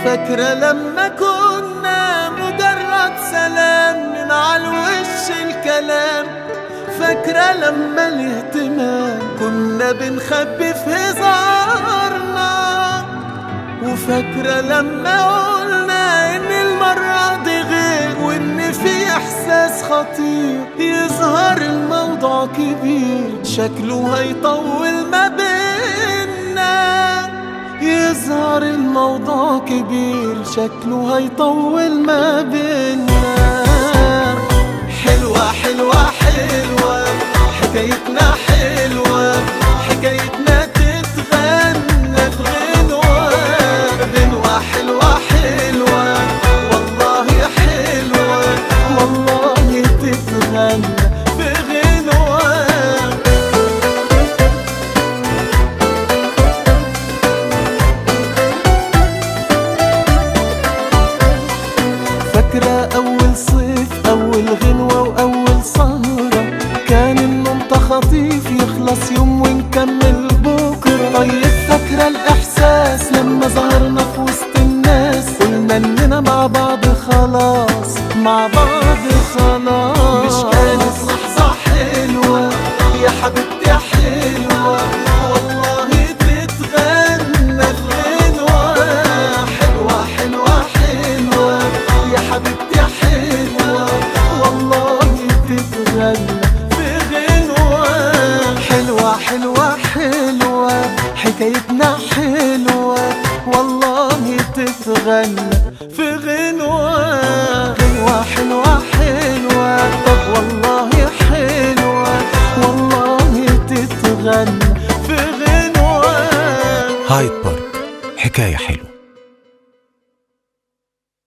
فاكرة لما كنا مجرد سلام من على الوش الكلام فاكرة لما الاهتمام كنا بنخبي في هزارنا وفاكرة لما قلنا ان المرة دي غير وان في احساس خطير يظهر الموضوع كبير شكله هيطول ما بينا يظهر الموضوع كبير شكله هيطول ما بينا حلوة حلوة حلوة حكايتنا حلوة حكايتنا تتغنى في غنوة غنوة حلوة حلوة والله حلوة والله تتغنى في غنوة فاكرة أول صيف أول غنوة وأول سهرة كان النوم تخطيف يخلص يوم ونكمل بكرة طيب فاكرة الإحساس لما ظهرنا في وسط الناس قلنا إننا مع بعض خلاص مع بعض خلاص مش كانت لحظة حلوة يا حبيبتي حلوة والله تتغنى الغنوة حلوة حلوة حلوة يا حبيبتي حلوة والله تتغنى في غنوة حلوة حلوة حلوة حكايتنا حلوة والله تتغنى في غنوة غنوة حلوة حلوة طب والله حلوة والله تتغنى في غنوة هايد بارك حكاية حلوة